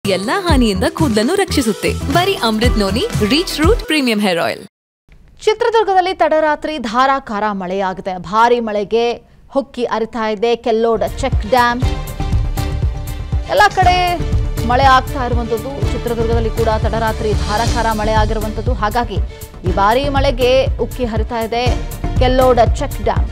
ಎಲ್ಲಾ ಹಾನಿಯಿಂದ ಕೂದಲನ್ನು ರಕ್ಷಿಸುತ್ತೆ ಬರೀ Amrut noni reach root premium hair oil ಚಿತ್ರದುರ್ಗದಲ್ಲಿ ತಡರಾತ್ರಿ ಧಾರಾಕಾರ ಮಳೆಯಾಗಿದೆ ಭಾರಿ ಮಳೆಗೆ ಹೊಕ್ಕಿ ಅರಿತಾ ಇದೆ ಕೆಲ್ಲೋಡ್ ಚೆಕ್ ಡ್ಯಾಮ್ ಎಲ್ಲ ಕಡೆ ಮಳೆ ಆಗ್ತಾ ಇರುವಂಥದ್ದು ಚಿತ್ರದುರ್ಗದಲ್ಲಿ ಕೂಡ ತಡರಾತ್ರಿ ಧಾರಾಕಾರ ಮಳೆ ಆಗಿರುವಂಥದ್ದು ಹಾಗಾಗಿ ಈ ಭಾರಿ ಮಳೆಗೆ ಉಕ್ಕಿ ಹರಿತಾ ಇದೆ ಕೆಲ್ಲೋಡ್ ಚೆಕ್ ಡ್ಯಾಮ್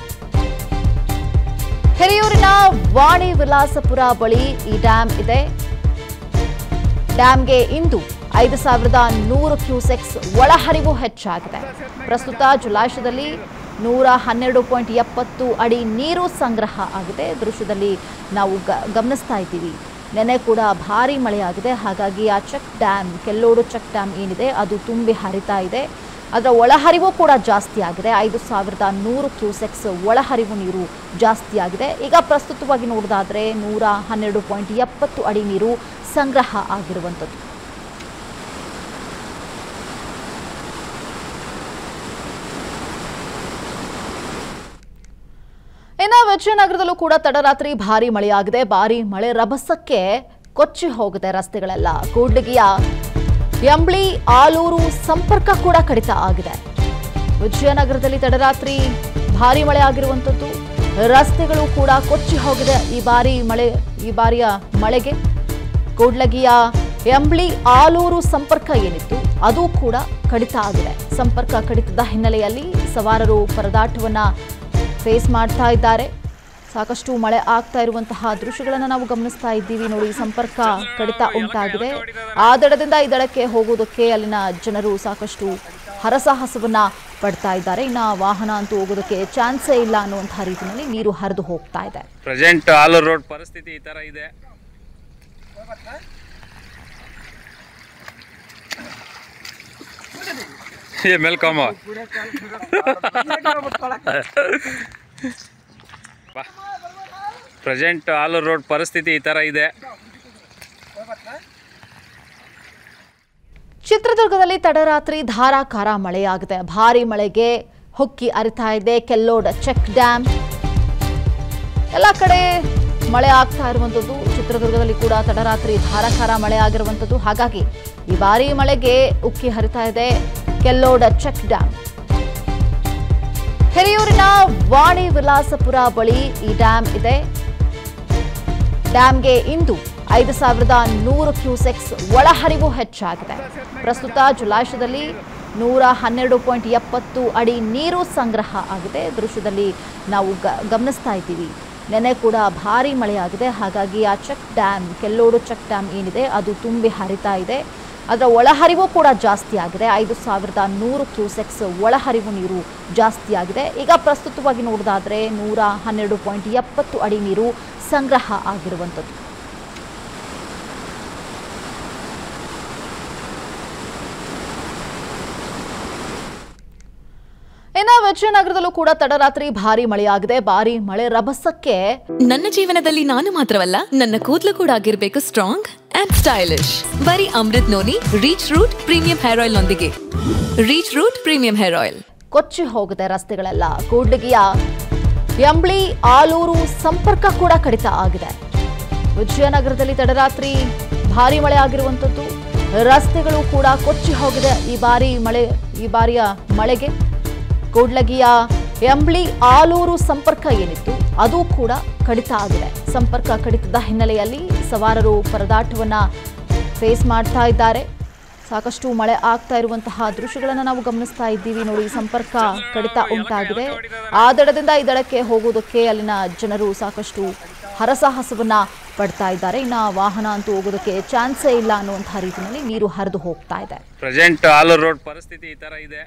ಹಿರಿಯೂರಿನ ವಾಣಿ ವಿಲಾಸಪುರ ಬಳಿ ಈ ಡ್ಯಾಮ್ ಇದೆ ಡ್ಯಾಮ್ಗೆ ಇಂದು ಐದು ಸಾವಿರದ ನೂರು ಕ್ಯೂಸೆಕ್ಸ್ ಒಳಹರಿವು ಹೆಚ್ಚಾಗಿದೆ ಪ್ರಸ್ತುತ ಜಲಾಶಯದಲ್ಲಿ ನೂರ ಹನ್ನೆರಡು ಪಾಯಿಂಟ್ ಎಪ್ಪತ್ತು ಅಡಿ ನೀರು ಸಂಗ್ರಹ ಆಗಿದೆ ದೃಶ್ಯದಲ್ಲಿ ನಾವು ಗ ಗಮನಿಸ್ತಾ ಇದ್ದೀವಿ ನೆನೆ ಕೂಡ ಭಾರಿ ಮಳೆಯಾಗಿದೆ ಹಾಗಾಗಿ ಆ check dam Kellodu check dam ಏನಿದೆ ಅದು ತುಂಬಿ ಹರಿತಾ ಇದೆ ಅದರ ಒಳಹರಿವು ಕೂಡ ಜಾಸ್ತಿ ಆಗಿದೆ ಐದು ಸಾವಿರದ ನೂರು ಕ್ಯೂಸೆಕ್ಸ್ ಒಳಹರಿವು ನೀರು ಜಾಸ್ತಿ ಆಗಿದೆ ಈಗ ಪ್ರಸ್ತುತವಾಗಿ ನೋಡೋದಾದ್ರೆ ನೂರ ಹನ್ನೆರಡು ಪಾಯಿಂಟ್ ಎಪ್ಪತ್ತು ಅಡಿ ನೀರು ಸಂಗ್ರಹ ಆಗಿರುವಂಥದ್ದು ಇನ್ನು ವಿಜಯನಗರದಲ್ಲೂ ಕೂಡ ತಡರಾತ್ರಿ ಭಾರಿ ಮಳೆಯಾಗಿದೆ ಭಾರಿ ಮಳೆ ರಭಸಕ್ಕೆ ಕೊಚ್ಚಿ ಹೋಗಿದೆ ರಸ್ತೆಗಳೆಲ್ಲ ಕೂಡ್ಲಿಗಿಯ ಎಂಬ್ಳಿ ಆಲೂರು ಸಂಪರ್ಕ ಕೂಡ ಕಡಿತ ಆಗಿದೆ ವಿಜಯನಗರದಲ್ಲಿ ತಡರಾತ್ರಿ ಭಾರಿ ಮಳೆ ಆಗಿರುವಂಥದ್ದು ರಸ್ತೆಗಳು ಕೂಡ ಕೊಚ್ಚಿ ಹೋಗಿದೆ ಈ ಬಾರಿ ಮಳೆ ಈ ಬಾರಿಯ ಮಳೆಗೆ ಕೂಡ್ಲಗಿಯ ಎಂಬ್ಳಿ ಆಲೂರು ಸಂಪರ್ಕ ಏನಿತ್ತು ಅದು ಕೂಡ ಕಡಿತ ಆಗಿದೆ ಸಂಪರ್ಕ ಕಡಿತದ ಹಿನ್ನೆಲೆಯಲ್ಲಿ ಸವಾರರು ಪರದಾಟವನ್ನ ಫೇಸ್ ಮಾಡ್ತಾ ಇದ್ದಾರೆ ಸಾಕಷ್ಟು ಮಳೆ ಆಗ್ತಾ ಇರುವಂತಹ ದೃಶ್ಯಗಳನ್ನು ನಾವು ಗಮನಿಸ್ತಾ ಇದ್ದೀವಿ ನೋಡಿ ಸಂಪರ್ಕ ಕಡಿತ ಉಂಟಾಗಿದೆ ಆ ದಡದಿಂದ ಈ ದಡಕ್ಕೆ ಹೋಗೋದಕ್ಕೆ ಅಲ್ಲಿನ ಜನರು ಸಾಕಷ್ಟು ಹರಸಾಹಸವನ್ನ ಪಡ್ತಾ ಇದ್ದಾರೆ ಇನ್ನ ವಾಹನ ಅಂತೂ ಹೋಗೋದಕ್ಕೆ ಚಾನ್ಸೇ ಇಲ್ಲ ಅನ್ನುವಂತಹ ರೀತಿಯಲ್ಲಿ ನೀರು ಹರಿದು ಹೋಗ್ತಾ ಇದೆ ಪ್ರೆಸೆಂಟ್ ಆಲೂರು ರೋಡ್ ಪರಿಸ್ಥಿತಿ ಈ ತರ ಇದೆ ಏ ಮೆಲ್ಕಮ್ಮ ಪ್ರೆಸೆಂಟ್ ಆಲೂರು ರೋಡ್ ಪರಿಸ್ಥಿತಿ ಈ ತರ ಇದೆ ಚಿತ್ರದುರ್ಗದಲ್ಲಿ ತಡರಾತ್ರಿ ಧಾರಾಕಾರ ಮಳೆಯಾಗಿದೆ ಭಾರಿ ಮಳೆಗೆ ಹೊಕ್ಕಿ ಅರಿತಾ ಇದೆ ಕೆಲ್ಲೋಡ್ ಚೆಕ್ ಡ್ಯಾಮ್ ಎಲ್ಲ ಕಡೆ ಮಳೆ ಆಗ್ತಾ ಇರುವಂಥದ್ದು ಚಿತ್ರದುರ್ಗದಲ್ಲಿ ಕೂಡ ತಡರಾತ್ರಿ ಧಾರಾಕಾರ ಮಳೆ ಆಗಿರುವಂಥದ್ದು ಹಾಗಾಗಿ ಈ ಭಾರಿ ಮಳೆಗೆ ಉಕ್ಕಿ ಹರಿತಾ ಇದೆ ಕೆಲ್ಲೋಡ್ ಚೆಕ್ ಡ್ಯಾಮ್ ಹಿರಿಯೂರಿನ ವಾಣಿ ವಿಲಾಸಪುರ ಬಳಿ ಈ ಡ್ಯಾಮ್ ಇದೆ ಡ್ಯಾಮ್ಗೆ ಇಂದು ಐದು ಸಾವಿರದ ನೂರು ಕ್ಯೂಸೆಕ್ಸ್ ಒಳಹರಿವು ಹೆಚ್ಚಾಗಿದೆ ಪ್ರಸ್ತುತ ಜಲಾಶಯದಲ್ಲಿ ನೂರ ಹನ್ನೆರಡು ಪಾಯಿಂಟ್ ಎಪ್ಪತ್ತು ಅಡಿ ನೀರು ಸಂಗ್ರಹ ಆಗಿದೆ ದೃಶ್ಯದಲ್ಲಿ ನಾವು ಗ ಗಮನಿಸ್ತಾ ಇದ್ದೀವಿ ನೆನೆ ಕೂಡ ಭಾರಿ ಮಳೆಯಾಗಿದೆ ಹಾಗಾಗಿ ಆ check dam Kellodu check dam ಏನಿದೆ ಅದು ತುಂಬಿ ಹರಿತಾ ಇದೆ ಅದರ ಒಳಹರಿವು ಕೂಡ ಜಾಸ್ತಿ ಆಗಿದೆ ಐದು ಸಾವಿರದ ನೂರು ಕ್ಯೂಸೆಕ್ಸ್ ಒಳಹರಿವು ನೀರು ಜಾಸ್ತಿ ಆಗಿದೆ ಈಗ ಪ್ರಸ್ತುತವಾಗಿ ನೋಡೋದಾದ್ರೆ ನೂರ ಹನ್ನೆರಡು ಪಾಯಿಂಟ್ ಎಪ್ಪತ್ತು ಅಡಿ ನೀರು ಸಂಗ್ರಹ ಆಗಿರುವಂಥದ್ದು ಇನ್ನು ವಿಜಯನಗರದಲ್ಲೂ ಕೂಡ ತಡರಾತ್ರಿ ಭಾರಿ ಮಳೆಯಾಗಿದೆ ಭಾರಿ ಮಳೆ ರಭಸಕ್ಕೆ ನನ್ನ ಜೀವನದಲ್ಲಿ ನಾನು ಮಾತ್ರವಲ್ಲ ನನ್ನ ಕೂದಲು ಕೂಡ ಆಗಿರ್ಬೇಕು ಸ್ಟ್ರಾಂಗ್ ಅಂಡ್ ಸ್ಟೈಲಿಶ್ ಬರೀ Amrut noni reach root premium hair oil ನೊಂದಿಗೆ reach root premium hair oil ಕೊಚ್ಚಿ ಹೋಗಿದೆ ರಸ್ತೆಗಳೆಲ್ಲ ಕೂಡ್ಲಿಗಿಯ ಎಂಬ್ಳಿ ಆಲೂರು ಸಂಪರ್ಕ ಕೂಡ ಕಡಿತ ಆಗಿದೆ ವಿಜಯನಗರದಲ್ಲಿ ತಡರಾತ್ರಿ ಭಾರಿ ಮಳೆ ಆಗಿರುವಂಥದ್ದು ರಸ್ತೆಗಳು ಕೂಡ ಕೊಚ್ಚಿ ಹೋಗಿದೆ ಈ ಬಾರಿ ಮಳೆ ಈ ಬಾರಿಯ ಮಳೆಗೆ ಕೂಡ್ಲಗಿಯ ಎಂಬ್ಳಿ ಆಲೂರು ಸಂಪರ್ಕ ಏನಿತ್ತು ಅದು ಕೂಡ ಕಡಿತ ಆಗಿದೆ ಸಂಪರ್ಕ ಕಡಿತದ ಹಿನ್ನೆಲೆಯಲ್ಲಿ ಸವಾರರು ಪರದಾಟವನ್ನ ಫೇಸ್ ಮಾಡ್ತಾ ಇದ್ದಾರೆ ಸಾಕಷ್ಟು ಮಳೆ ಆಗ್ತಾ ಇರುವಂತಹ ದೃಶ್ಯಗಳನ್ನು ನಾವು ಗಮನಿಸ್ತಾ ಇದ್ದೀವಿ ನೋಡಿ ಸಂಪರ್ಕ ಕಡಿತ ಉಂಟಾಗಿದೆ ಆ ದಡದಿಂದ ಈ ದಡಕ್ಕೆ ಹೋಗೋದಕ್ಕೆ ಅಲ್ಲಿನ ಜನರು ಸಾಕಷ್ಟು ಹರಸಾಹಸವನ್ನ ಪಡ್ತಾ ಇದ್ದಾರೆ ಇನ್ನ ವಾಹನ ಅಂತೂ ಹೋಗೋದಕ್ಕೆ ಚಾನ್ಸೇ ಇಲ್ಲ ಅನ್ನುವಂತಹ ರೀತಿಯಲ್ಲಿ ನೀರು ಹರಿದು ಹೋಗ್ತಾ ಇದೆ ಪ್ರೆಸೆಂಟ್ ಆಲೂರು ರೋಡ್ ಪರಿಸ್ಥಿತಿ ಈ ತರ ಇದೆ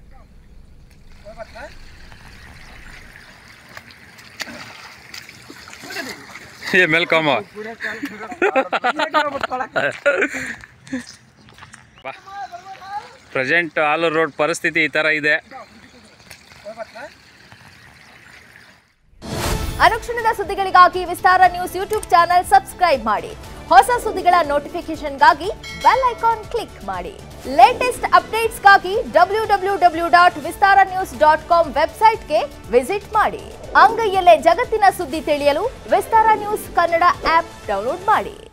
ಏ ಮೆಲ್ಕಮ್ಮ ಪ್ರೆಸೆಂಟ್ ಆಲೂರು ರೋಡ್ ಪರಿಸ್ಥಿತಿ ಈ ತರ ಇದೆ ಅನುಕ್ಷಣದ ಸುದ್ದಿಗಳಿಗಾಗಿ Vistara news YouTube channel subscribe ಮಾಡಿ ಹೊಸ ಸುದ್ದಿಗಳ ನೋಟಿಫಿಕೇಶನ್ಗಾಗಿ ಬೆಲ್ ಐಕಾನ್ ಕ್ಲಿಕ್ ಮಾಡಿ ಲೇಟೆಸ್ಟ್ ಅಪ್ಡೇಟ್ಸ್ಗಾಗಿ W W W dot Vistara news dot com ವೆಬ್ಸೈಟ್ಗೆ ವಿಸಿಟ್ ಮಾಡಿ ಅಂಗೈಯಲ್ಲೇ ಜಗತ್ತಿನ ಸುದ್ದಿ ತಿಳಿಯಲು Vistara news Kannada app download ಮಾಡಿ